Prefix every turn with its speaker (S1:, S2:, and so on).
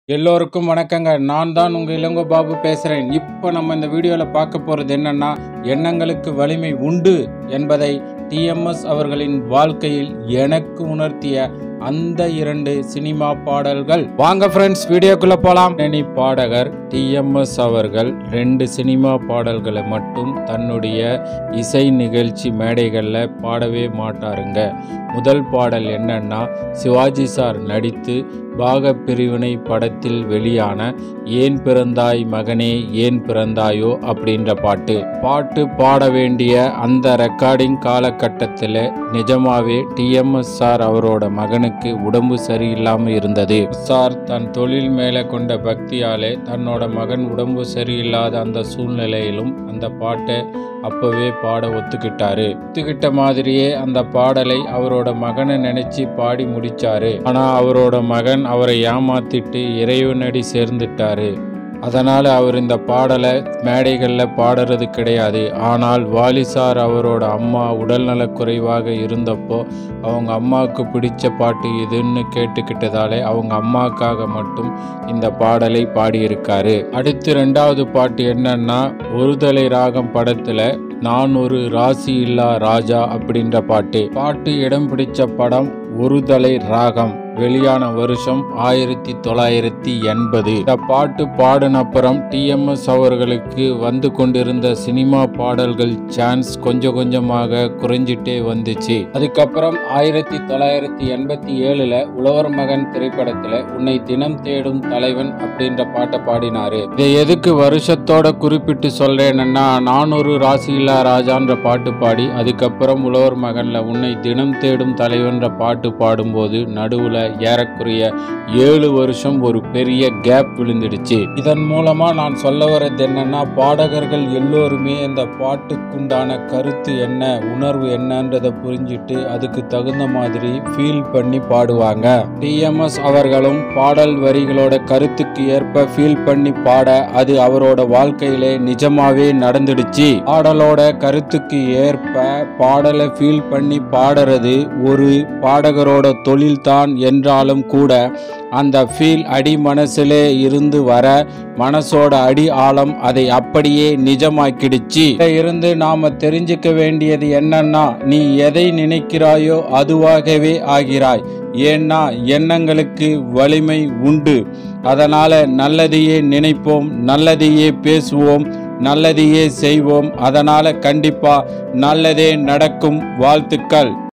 S1: எல்லோருக்கும் வணக்கங்க நான் தான் உங்கள் இளங்கோ பாபு பேசுகிறேன் இப்போ நம்ம இந்த வீடியோவில் பார்க்க போகிறது என்னன்னா எண்ணங்களுக்கு வலிமை உண்டு என்பதை டிஎம்எஸ் அவர்களின் வாழ்க்கையில் எனக்கு உணர்த்திய அந்த இரண்டு சினிமா பாடல்கள் வாங்க ஃப்ரெண்ட்ஸ் வீடியோக்குள்ள போலாம் நெனி பாடகர் டிஎம்எஸ் அவர்கள் ரெண்டு சினிமா பாடல்களை மட்டும் தன்னுடைய இசை நிகழ்ச்சி மேடைகளில் பாடவே மாட்டாருங்க முதல் பாடல் என்னன்னா சிவாஜி சார் நடித்து பாக பிரிவினை படத்தில் வெளியான ஏன் பிறந்தாய் மகனே ஏன் பிறந்தாயோ அப்படின்ற பாட்டு பாட்டு பாட வேண்டிய அந்த ரெக்கார்டிங் காலகட்டத்தில் நிஜமாவே டிஎம்எஸ் சார் அவரோட மகனுக்கு உடம்பு சரியில்லாமல் இருந்தது சார் தன் தொழில் மேலே கொண்ட பக்தியாலே தன்னோட மகன் உடம்பு சரியில்லாத அந்த சூழ்நிலையிலும் அந்த பாட்டை அப்பவே பாட ஒத்துக்கிட்டாரு ஒத்துக்கிட்ட மாதிரியே அந்த பாடலை அவரோட மகனை நினைச்சு பாடி முடிச்சாரு ஆனா அவரோட மகன் அவரை ஏமாத்திட்டு இறைவனடி சேர்ந்துட்டாரு அதனால் அவர் இந்த பாடலை மேடைகளில் பாடுறது கிடையாது ஆனால் வாலிசார் அவரோட அம்மா உடல்நலக் குறைவாக இருந்தப்போ அவங்க அம்மாவுக்கு பிடிச்ச பாட்டு இதுன்னு கேட்டுக்கிட்டதாலே அவங்க அம்மாவுக்காக மட்டும் இந்த பாடலை பாடியிருக்காரு அடுத்து ரெண்டாவது பாட்டு என்னன்னா ஒருதலை ராகம் படத்தில் நான் ஒரு ராசி இல்லா ராஜா அப்படின்ற பாட்டு பாட்டு இடம் பிடிச்ச படம் ஒருதலை ராகம் வெளியான வருஷம் ஆயிரத்தி தொள்ளாயிரத்தி எண்பது இந்த பாட்டு பாடினப்புறம் டிஎம்எஸ் அவர்களுக்கு வந்து கொண்டிருந்த சினிமா பாடல்கள் சான்ஸ் கொஞ்சம் கொஞ்சமாக குறைஞ்சிட்டே வந்துச்சு அதுக்கப்புறம் ஆயிரத்தி தொள்ளாயிரத்தி எண்பத்தி ஏழுல உழவர் மகன் திரைப்படத்துல உன்னை தினம் தேடும் தலைவன் அப்படின்ற பாட்டை பாடினாரு இதை எதுக்கு வருஷத்தோட குறிப்பிட்டு சொல்றேன்னா நானூறு ராசியில்லா ராஜான்ற பாட்டு பாடி அதுக்கப்புறம் உழவர் மகன்ல உன்னை தினம் தேடும் தலைவன்ற பாட்டு பாடும்போது நடுவுல ஏறக்குறைய ஏழு வருஷம் ஒரு பெரிய கேப் விழுந்துடுச்சு இதன் மூலமா நான் சொல்ல வர்றது என்னன்னா பாடகர்கள் எல்லோருமே இந்த பாட்டுக்குண்டான கருத்து என்ன உணர்வு என்னன்றதை புரிஞ்சிட்டு அதுக்கு தகுந்த மாதிரி ஃபீல் பண்ணி பாடுவாங்க டிஎம்எஸ் அவர்களும் பாடல் வரிகளோட கருத்துக்கு ஏற்ப ஃபீல் பண்ணி பாட அது அவரோட வாழ்க்கையிலே நிஜமாவே நடந்துடுச்சு பாடலோட கருத்துக்கு ஏற்ப பாடலை ஃபீல் பண்ணி பாடுறது ஒரு பாடகரோட தொழில்தான் என்றாலும் கூட அந்த ஃபீல் அடி மனசிலே இருந்து வர மனசோட அடி ஆழம் அதை அப்படியே நிஜமாக்கிடுச்சு இதில இருந்து நாம தெரிஞ்சுக்க வேண்டியது என்னன்னா நீ எதை நினைக்கிறாயோ அதுவாகவே ஆகிறாய் ஏன்னா எண்ணங்களுக்கு வலிமை உண்டு அதனால நல்லதையே நினைப்போம் நல்லதையே பேசுவோம் நல்லதையே செய்வோம் அதனால கண்டிப்பா நல்லதே நடக்கும் வாழ்த்துக்கள்